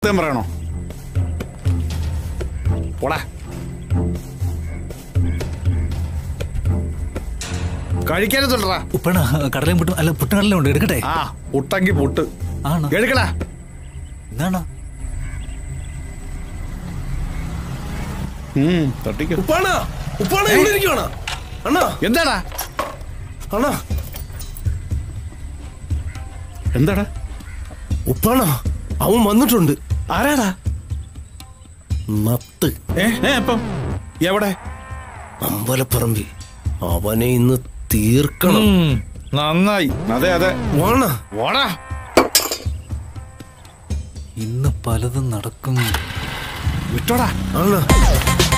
സത്യം പറയണോ പോടാ കഴിക്കാനത്തുണ്ടടാ ഉപ്പണ കടലയും പുട്ടും അല്ല പുട്ടും കടലയും ഉണ്ട് എടുക്കട്ടെ ആ പുട്ടെങ്കി പുട്ട് ആണോ എടുക്കടാ എന്താണോ ഉം, തട്ടിക്കോ ഉപ്പാണ ഉപ്പാണ ഇവിടെ ഇരിക്കുവാണ അണ്ണാ എന്താടാ അണ്ണാ എന്താടാ ഉപ്പാണ അവൻ വന്നിട്ടുണ്ട് ആരാടാ നത്ത് ഏ ഏ ഇപ്പം എവിടെ അമ്പലപ്പറമ്പി അവനെ ഇന്ന് തീർക്കണം ഉം, നന്നായി അതെ അതെ വാണ ഓടാ ഇന്ന് പലതും നടക്കും വിട്ടോടാ അണ്ണ